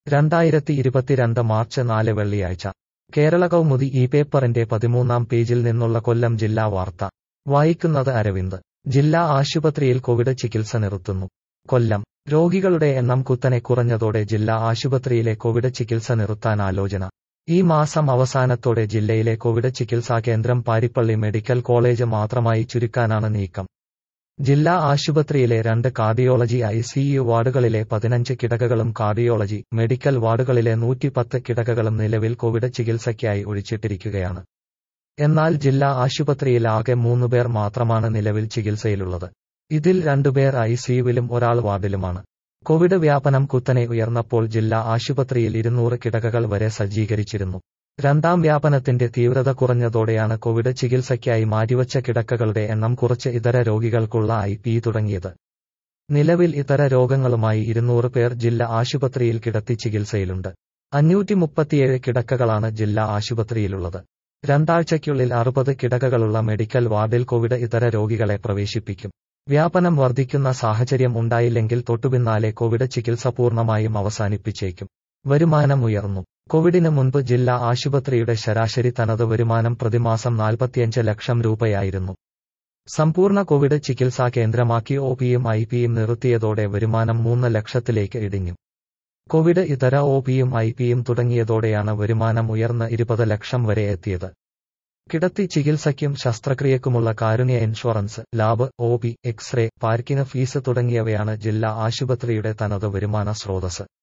രണ്ടായിരത്തി ഇരുപത്തിരണ്ട് മാർച്ച് നാല് വെള്ളിയാഴ്ച കേരള കൗമുദി ഈ പേപ്പറിന്റെ പതിമൂന്നാം പേജിൽ നിന്നുള്ള കൊല്ലം ജില്ലാ വാർത്ത വായിക്കുന്നത് അരവിന്ദ് ജില്ലാ ആശുപത്രിയിൽ കോവിഡ് ചികിത്സ നിർത്തുന്നു കൊല്ലം രോഗികളുടെ എണ്ണം കുത്തനെ കുറഞ്ഞതോടെ ജില്ലാ ആശുപത്രിയിലെ കോവിഡ് ചികിത്സ നിർത്താൻ ആലോചന ഈ മാസം അവസാനത്തോടെ ജില്ലയിലെ കോവിഡ് ചികിത്സാ കേന്ദ്രം പാരിപ്പള്ളി മെഡിക്കൽ കോളേജ് മാത്രമായി ചുരുക്കാനാണ് നീക്കം ജില്ലാ ആശുപത്രിയിലെ രണ്ട് കാർഡിയോളജി ഐസിയു വാർഡുകളിലെ പതിനഞ്ച് കിടകകളും കാർഡിയോളജി മെഡിക്കൽ വാർഡുകളിലെ നൂറ്റിപ്പത്ത് കിടകകളും നിലവിൽ കോവിഡ് ചികിത്സയ്ക്കായി ഒഴിച്ചിട്ടിരിക്കുകയാണ് എന്നാൽ ജില്ലാ ആശുപത്രിയിൽ ആകെ മൂന്നുപേർ മാത്രമാണ് നിലവിൽ ചികിത്സയിലുള്ളത് ഇതിൽ രണ്ടുപേർ ഐസിയുവിലും ഒരാൾ വാർഡിലുമാണ് കോവിഡ് വ്യാപനം കുത്തനെ ഉയർന്നപ്പോൾ ജില്ലാ ആശുപത്രിയിൽ ഇരുന്നൂറ് കിടകകൾ വരെ സജ്ജീകരിച്ചിരുന്നു രണ്ടാം വ്യാപനത്തിന്റെ തീവ്രത കുറഞ്ഞതോടെയാണ് കോവിഡ് ചികിത്സയ്ക്കായി മാറ്റിവച്ച കിടക്കകളുടെ എണ്ണം കുറച്ച് ഇതര രോഗികൾക്കുള്ള ഐ പി തുടങ്ങിയത് നിലവിൽ ഇതര രോഗങ്ങളുമായി ഇരുന്നൂറ് പേർ ജില്ലാ ആശുപത്രിയിൽ കിടത്തി ചികിത്സയിലുണ്ട് അഞ്ഞൂറ്റി മുപ്പത്തിയേഴ് കിടക്കകളാണ് ജില്ലാ ആശുപത്രിയിലുള്ളത് രണ്ടാഴ്ചയ്ക്കുള്ളിൽ അറുപത് കിടകകളുള്ള മെഡിക്കൽ വാർഡിൽ കോവിഡ് ഇതര രോഗികളെ പ്രവേശിപ്പിക്കും വ്യാപനം വർദ്ധിക്കുന്ന സാഹചര്യം ഉണ്ടായില്ലെങ്കിൽ തൊട്ടുപിന്നാലെ കോവിഡ് ചികിത്സ പൂർണ്ണമായും അവസാനിപ്പിച്ചേക്കും വരുമാനം ഉയർന്നു കോവിഡിന് മുൻപ് ജില്ലാ ആശുപത്രിയുടെ ശരാശരി തനത് വരുമാനം പ്രതിമാസം നാൽപ്പത്തിയഞ്ച് ലക്ഷം രൂപയായിരുന്നു സമ്പൂർണ്ണ കോവിഡ് ചികിത്സാ കേന്ദ്രമാക്കി ഒ പിയും ഐ പിയും നിർത്തിയതോടെ വരുമാനം മൂന്ന് ലക്ഷത്തിലേക്ക് ഇടിഞ്ഞു കോവിഡ് ഇതര ഒ പിയും ഐ പിയും തുടങ്ങിയതോടെയാണ് വരുമാനം ഉയർന്ന് ഇരുപത് ലക്ഷം വരെ എത്തിയത് കിടത്തി ചികിത്സയ്ക്കും ശസ്ത്രക്രിയക്കുമുള്ള Karunya insurance lab O P x ray parking fees തുടങ്ങിയവയാണ് ജില്ലാ ആശുപത്രിയുടെ തനത് വരുമാന സ്രോതസ്